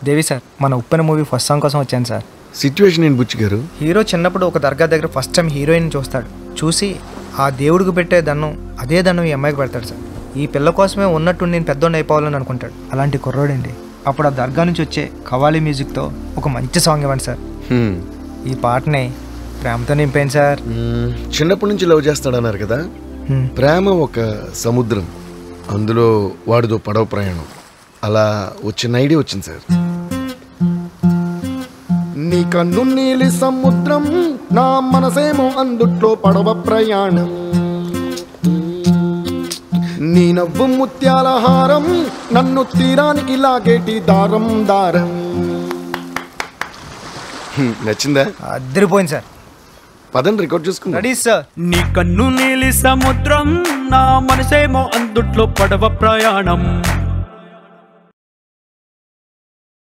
దేవి sir మన ఉప్పెన movie first song కోసం వచ్చాను సార్ సిచ్యువేషన్ ఏంటి బుచ్చి గారు హీరో చిన్నప్పుడు ఒక దర్గా దగ్గర ఫస్ట్ టైం హీరోయిన్ చూస్తాడు చూసి ఆ దేవుడికి పెట్టే దండం అదే దండం ఈ అమ్మాయికి పెడతాడు సార్ ఈ పిల్ల కోసమే ఉన్నట్టు నేను పెద్దోడిని అయిపోవాలని అనుకుంటాడు అలాంటి కుర్రోడండి అప్పుడు ఆ దర్గా నుంచి వచ్చే కవాలి మ్యూజిక్తో ఒక మంచి సాంగ్ ఇవ్వండి సార్ హ్మ్. ఈ పాటని ప్రేమతో నింపాను సార్ మ్మ్. చిన్నప్పటి నుంచి లవ్ చేస్తాడన్నారు కదా హ్మ్. ప్రేమ ఒక సముద్రం అందులో వాడిదో పడవ ప్రయాణం అలా వచ్చిన ఐడియా వచ్చింది సార్ నీ కన్ను నీలి సముద్రం నా మనసేమో అందుట్లో పడవ ప్రయాణం నీ నవ్వు ముత్యాల హారం నన్ను తీరానికి లాగేటి దారం దారం హ్మ్, నచ్చిందా అద్దరిపోయింది సార్ పదండి రికార్డ్ చేసుకుందాం రెడీ సార్ నీ కన్ను నీలి సముద్రం నా మనసేమో అందుట్లో పడవ ప్రయాణం